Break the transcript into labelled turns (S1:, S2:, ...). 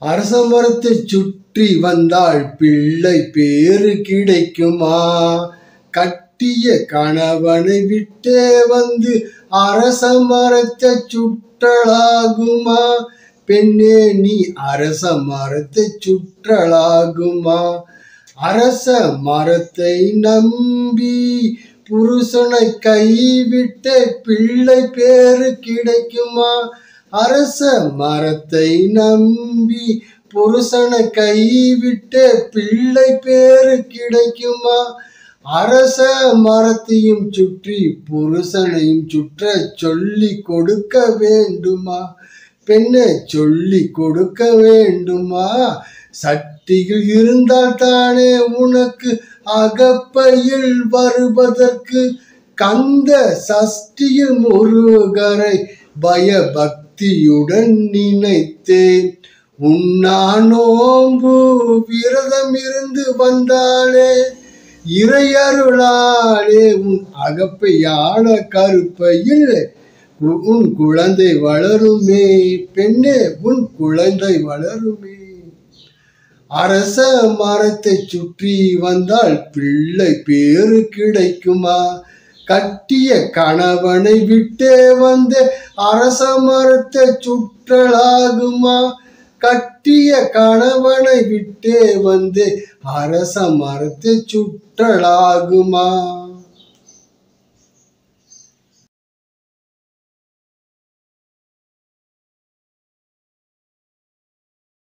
S1: அரச மரத்தை சுற்றி வந்தால் பிள்ளை பேரு கிடைக்குமா கட்டிய கணவனை விட்டே வந்து அரச மரத்தை சுற்றலாகுமா பெண்ணே நீ அரச மரத்தை சுற்றலாகுமா அரச மரத்தை நம்பி புருஷனை கைவிட்ட பிள்ளை பேரு கிடைக்குமா அரச மரத்தை நம்பி புருஷனை கைவிட்ட பிள்ளை பேரு கிடைக்குமா அரச மரத்தையும் சுற்றி புருஷனையும் சுற்ற சொல்லி கொடுக்க வேண்டுமா பெண்ணை சொல்லி கொடுக்க வேண்டுமா சட்டியில் இருந்தால் தானே உனக்கு அகப்பையில் வருவதற்கு கந்த சஷ்டியில் முருகரை பயபக்தியுடன் நினைத்தேன் உண்ணா நோம்பு விரதம் இருந்து வந்தாளே இறையருளாலே உன் அகப்பையான கருப்பையில் உன் குழந்தை வளருமே பெண்ணே உன் குழந்தை வளருமே அரச மரத்தை சுற்றி வந்தால் பிள்ளை பேரு கிடைக்குமா கட்டிய கணவனை விட்டே வந்து அரச மரத்தை சுற்றலாகுமா கட்டிய கணவனை விட்டே வந்து அரச மரத்தை சுற்றலாகுமா